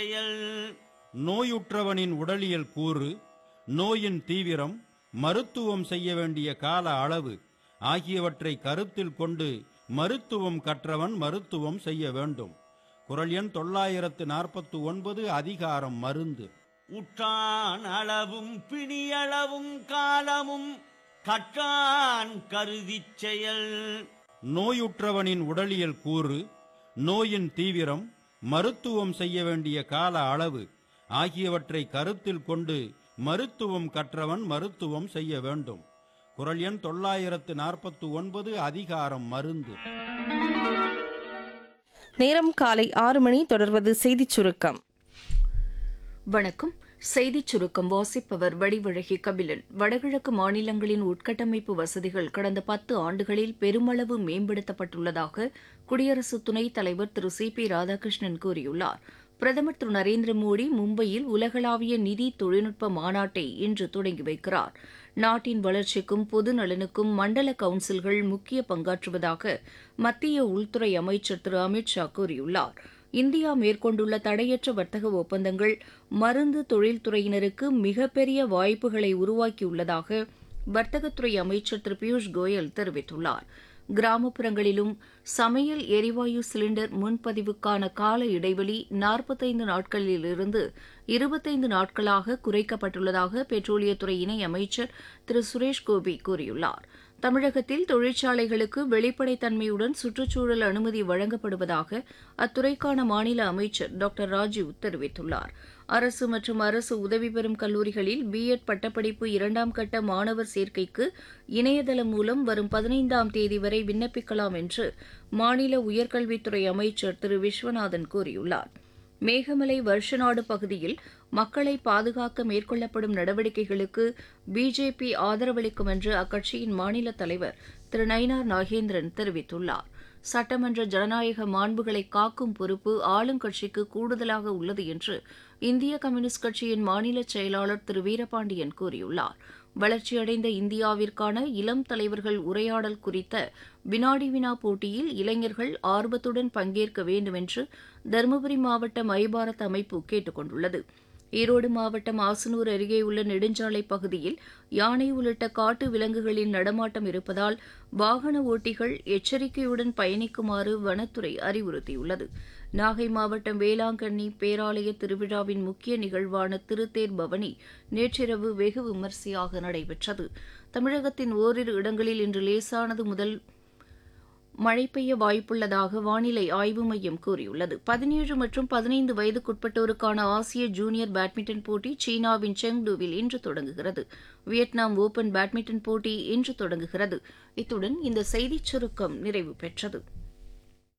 நோயுற்றவனின் உடலியல் கூறு நோயின் தீவிரம் மருத்துவம் செய்ய வேண்டிய கால அளவு ஆகியவற்றை கருத்தில் கொண்டு மருத்துவம் கற்றவன் மருத்துவம் செய்ய வேண்டும் குரல் எண் தொள்ளாயிரத்து நாற்பத்து ஒன்பது அதிகாரம் மருந்து உற்றான் அளவும் பிணியளவும் காலமும் கற்றான் கருதிச் செயல் நோயுற்றவனின் உடலியல் கூறு நோயின் தீவிரம் மருத்துவம் செய்ய வேண்டிய கால அளவு ஆகியவற்றை கருத்தில் கொண்டு மருத்துவம் கற்றவன் மருத்துவம் செய்ய வேண்டும் குரல் எண் தொள்ளாயிரத்து நாற்பத்து ஒன்பது அதிகாரம் மருந்து நேரம் காலை ஆறு மணி தொடர்வது செய்திச் சுருக்கம் வணக்கம் செய்திச் சுருக்கம் வாசிப்பவர் வடிவழகி கபிலன் வடகிழக்கு மாநிலங்களின் உட்கட்டமைப்பு வசதிகள் கடந்த பத்து ஆண்டுகளில் பெருமளவு மேம்படுத்தப்பட்டுள்ளதாக குடியரசு துணைத் தலைவர் திரு சி பி ராதாகிருஷ்ணன் கூறியுள்ளார் பிரதமர் திரு நரேந்திர மோடி மும்பையில் உலகளாவிய நிதி தொழில்நுட்ப மாநாட்டை இன்று தொடங்கி வைக்கிறார் நாட்டின் வளர்ச்சிக்கும் பொது நலனுக்கும் மண்டல கவுன்சில்கள் முக்கிய பங்காற்றுவதாக மத்திய உள்துறை அமைச்சர் திரு அமித் ஷா கூறியுள்ளார் இந்தியா மேற்கொண்டுள்ள தடையற்ற வர்த்தக ஒப்பந்தங்கள் மருந்து தொழில்துறையினருக்கு மிகப்பெரிய வாய்ப்புகளை உருவாக்கியுள்ளதாக வர்த்தகத்துறை அமைச்சர் திரு பியூஷ் கோயல் தெரிவித்துள்ளார் கிராமப்புறங்களிலும் சமையல் எரிவாயு சிலிண்டர் முன்பதிவுக்கான கால இடைவெளி நாற்பத்தைந்து நாட்களிலிருந்து இருபத்தைந்து நாட்களாக குறைக்கப்பட்டுள்ளதாக பெட்ரோலியத்துறை இணை அமைச்சர் திரு சுரேஷ் கோபி கூறியுள்ளார் தமிழகத்தில் தொழிற்சாலைகளுக்கு வெளிப்படைத்தன்மையுடன் சுற்றுச்சூழல் அனுமதி வழங்கப்படுவதாக அத்துறைக்கான மாநில அமைச்சர் டாக்டர் ராஜீவ் தெரிவித்துள்ளார் அரசு மற்றும் அரசு உதவி பெறும் கல்லூரிகளில் பிஎட் பட்டப்படிப்பு இரண்டாம் கட்ட மாணவர் சேர்க்கைக்கு இணையதளம் மூலம் வரும் பதினைந்தாம் தேதி வரை விண்ணப்பிக்கலாம் என்று மாநில உயர்கல்வித்துறை அமைச்சர் திரு விஸ்வநாதன் கூறியுள்ளார் மேகமலை வருஷநாடு பகுதியில் மக்களை பாதுகாக்க மேற்கொள்ளப்படும் நடவடிக்கைகளுக்கு பிஜேபி ஆதரவளிக்கும் என்று அக்கட்சியின் மாநில தலைவர் திரு நயினார் நாகேந்திரன் தெரிவித்துள்ளார் சட்டமன்ற ஜனநாயக மாண்புகளை காக்கும் பொறுப்பு ஆளுங்கட்சிக்கு கூடுதலாக உள்ளது என்று இந்திய கம்யூனிஸ்ட் கட்சியின் மாநில செயலாளர் திரு வீரபாண்டியன் கூறியுள்ளார் வளர்ச்சியடைந்த இந்தியாவிற்கான இளம் தலைவர்கள் உரையாடல் குறித்த வினாடி வினா போட்டியில் இளைஞர்கள் ஆர்வத்துடன் பங்கேற்க வேண்டும் என்று தருமபுரி மாவட்ட மைபாரத் அமைப்பு கேட்டுக் கொண்டுள்ளது ஈரோடு மாவட்டம் ஆசனூர் அருகே உள்ள நெடுஞ்சாலை பகுதியில் யானை உள்ளிட்ட காட்டு விலங்குகளின் நடமாட்டம் இருப்பதால் வாகன ஓட்டிகள் எச்சரிக்கையுடன் பயணிக்குமாறு வனத்துறை அறிவுறுத்தியுள்ளது நாகை மாவட்டம் வேளாங்கண்ணி பேராலய திருவிழாவின் முக்கிய நிகழ்வான திருத்தேர் பவனி நேற்றிரவு வெகு விமரிசையாக நடைபெற்றது தமிழகத்தின் ஓரிரு இடங்களில் இன்று லேசானது முதல் மழை பெய்ய வாய்ப்புள்ளதாக வானிலை ஆய்வு மையம் கூறியுள்ளது பதினேழு மற்றும் பதினைந்து வயதுக்குட்பட்டோருக்கான ஆசிய ஜூனியர் பேட்மிண்டன் போட்டி சீனாவின் செங்டூவில் இன்று தொடங்குகிறது வியட்நாம் ஓபன் பேட்மிண்டன் போட்டி இன்று தொடங்குகிறது இத்துடன் இந்த செய்திச் சுருக்கம் நிறைவு பெற்றது